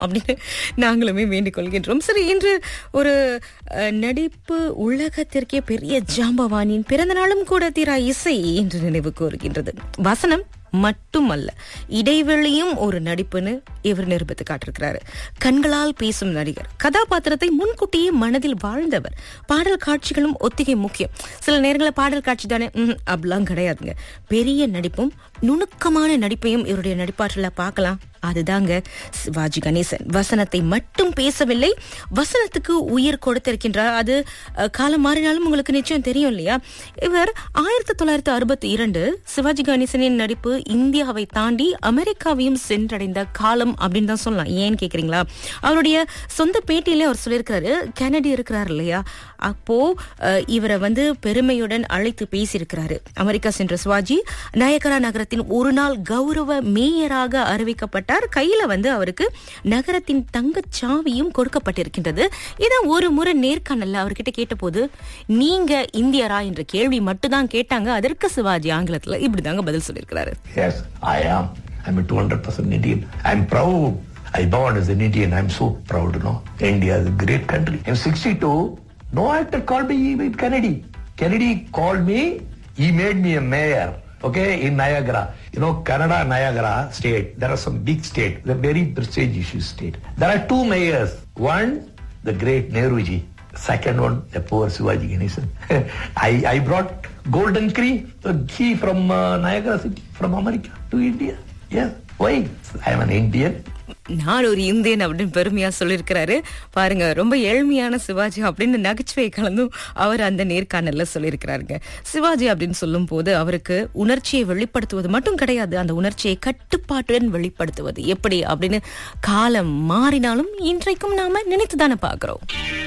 அப்படின்னு நாங்களுமே வேண்டிக் கொள்கின்றோம் சரி இன்று ஒரு அஹ், நடிப்பு உலகத்திற்கே பெரிய ஜாம்பவானின் பிறந்த நாளும் கூட தீரா இசை என்று நினைவு கூறுகின்றது வசனம் மட்டுமல்ல இடைவெளியும் ஒரு நடிப்புன்னு இவர் நிரூபித்து காட்டிருக்கிறாரு கண்களால் பேசும் நடிகர் கதாபாத்திரத்தை முன்கூட்டியே மனதில் வாழ்ந்தவர் பாடல் காட்சிகளும் ஒத்திகை முக்கியம் சில நேரங்களில் பாடல் காட்சி தானே ம்ஹும், அப்படிலாம் கிடையாதுங்க பெரிய நடிப்பும் நுணுக்கமான நடிப்பையும் இவருடைய நடிப்பாற்றல பார்க்கலாம் அதுதாங்க சிவாஜி கணேசன் வசனத்தை மட்டும் பேசவில்லை வசனத்துக்கு உயிர் கொடுத்திருக்கின்றார் அது அஹ், காலம் மாறினாலும் உங்களுக்கு நிச்சயம் தெரியும் இல்லையா இவர் ஆயிரத்தி தொள்ளாயிரத்தி அறுபத்தி இரண்டு சிவாஜி கணேசனின் நடிப்பு இந்தியாவை தாண்டி அமெரிக்காவையும் சென்றடைந்த காலம் அப்படின்னு தான் சொல்லலாம் ஏன்னு கேக்குறீங்களா அவருடைய சொந்த பேட்டியிலே அவர் சொல்லியிருக்கிறாரு கெனடி இருக்கிறார் இல்லையா அப்போ அஹ், இவரை வந்து பெருமையுடன் அழைத்து பேசியிருக்கிறாரு அமெரிக்கா சென்ற சிவாஜி நயகரா நகரத்தின் ஒரு நாள் கௌரவ மேயராக அறிவிக்கப்பட்டார் கையில வந்து அவருக்கு நகரத்தின் தங்கச் சாவியும் கொடுக்கப்பட்டிருக்கின்றது இதை ஒரு முறை நேர்காணல்ல அவர்கிட்ட கேட்டபோது நீங்க இந்தியரா என்ற கேள்வி மட்டும்தான் கேட்டாங்க அதற்கு சிவாஜி ஆங்கிலத்துல இப்படிதாங்க பதில் சொல்லியிருக்கிறாரு Yes, I am. I'm a 200% Indian. I'm proud. I born as an Indian. I'm so proud, you know. India is a great country. In 62, no actor called me even Kennedy. Kennedy called me. He made me a mayor. Okay, in Niagara. You know, Canada, Niagara state. There are some big state. The very prestigious state. There are two mayors. One, the great Nehruji. Second one, the poor Shivaji Ganesan. I, I brought golden ghee, uh, ghee from uh, Niagara City, from America to India. Yes. Why? I am an Indian. நான் ஒரு Indian அப்படின்னு பெருமையா சொல்லியிருக்கிறாரு பாருங்க ரொம்ப ஏழ்மையான சிவாஜி அப்படின்னு நகைச்சுவை கலந்தும் அவர் அந்த நேர்காணல்ல சொல்லியிருக்கிறாருங்க சிவாஜி அப்படின்னு சொல்லும் போது அவருக்கு உணர்ச்சியை வெளிப்படுத்துவது மட்டும் கிடையாது அந்த உணர்ச்சியை கட்டுப்பாட்டுடன் வெளிப்படுத்துவது எப்படி அப்படின்னு காலம் மாறினாலும் இன்றைக்கும் நாம நினைத்து தானே பாக்குறோம்